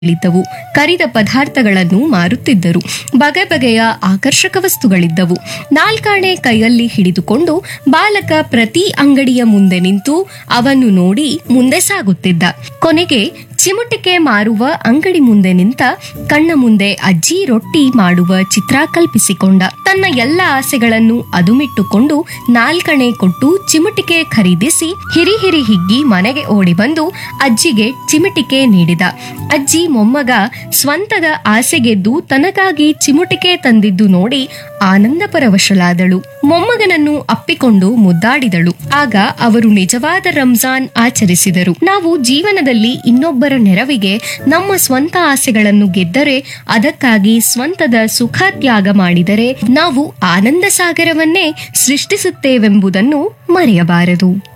ಇಳಿದ್ದವು ಕರಿದ ಪದಾರ್ಥಗಳನ್ನು ಮಾರುತ್ತಿದ್ದರು ಬಗೆ ಬಗೆಯ ಆಕರ್ಷಕ ವಸ್ತುಗಳಿದ್ದವು ನಾಲ್ಕಾಣೆ ಕೈಯಲ್ಲಿ ಹಿಡಿದುಕೊಂಡು ಬಾಲಕ ಪ್ರತಿ ಅಂಗಡಿಯ ಮುಂದೆ ನಿಂತು ಅವನ್ನು ನೋಡಿ ಮುಂದೆ ಸಾಗುತ್ತಿದ್ದ ಕೊನೆಗೆ ಚಿಮುಟಿಕೆ ಮಾರುವ ಅಂಗಡಿ ಮುಂದೆ ನಿಂತ ಕಣ್ಣ ಮುಂದೆ ಅಜ್ಜಿ ರೊಟ್ಟಿ ಮಾಡುವ ಚಿತ್ರ ಕಲ್ಪಿಸಿಕೊಂಡ ತನ್ನ ಎಲ್ಲ ಆಸೆಗಳನ್ನು ಅದುಮಿಟ್ಟುಕೊಂಡು ನಾಲ್ಕಣೆ ಕೊಟ್ಟು ಚಿಮುಟಿಕೆ ಖರೀದಿಸಿ ಹಿರಿ ಹಿರಿ ಹಿಗ್ಗಿ ಮನೆಗೆ ಓಡಿ ಬಂದು ಅಜ್ಜಿಗೆ ಚಿಮುಟಿಕೆ ನೀಡಿದ ಅಜ್ಜಿ ಮೊಮ್ಮಗ ಸ್ವಂತದ ಆಸೆಗೆದ್ದು ತನಗಾಗಿ ಚಿಮುಟಿಕೆ ತಂದಿದ್ದು ನೋಡಿ ಆನಂದ ಪರವಶಳಾದಳು ಮೊಮ್ಮಗನನ್ನು ಅಪ್ಪಿಕೊಂಡು ಮುದ್ದಾಡಿದಳು ಆಗ ಅವರು ನಿಜವಾದ ರಂಜಾನ್ ಆಚರಿಸಿದರು ನಾವು ಜೀವನದಲ್ಲಿ ಇನ್ನೊಬ್ಬರ ನೆರವಿಗೆ ನಮ್ಮ ಸ್ವಂತ ಆಸೆಗಳನ್ನು ಗೆದ್ದರೆ ಅದಕ್ಕಾಗಿ ಸ್ವಂತದ ಸುಖ ತ್ಯಾಗ ಮಾಡಿದರೆ ನಾವು ಆನಂದ ಸಾಗರವನ್ನೇ ಸೃಷ್ಟಿಸುತ್ತೇವೆಂಬುದನ್ನು ಮರೆಯಬಾರದು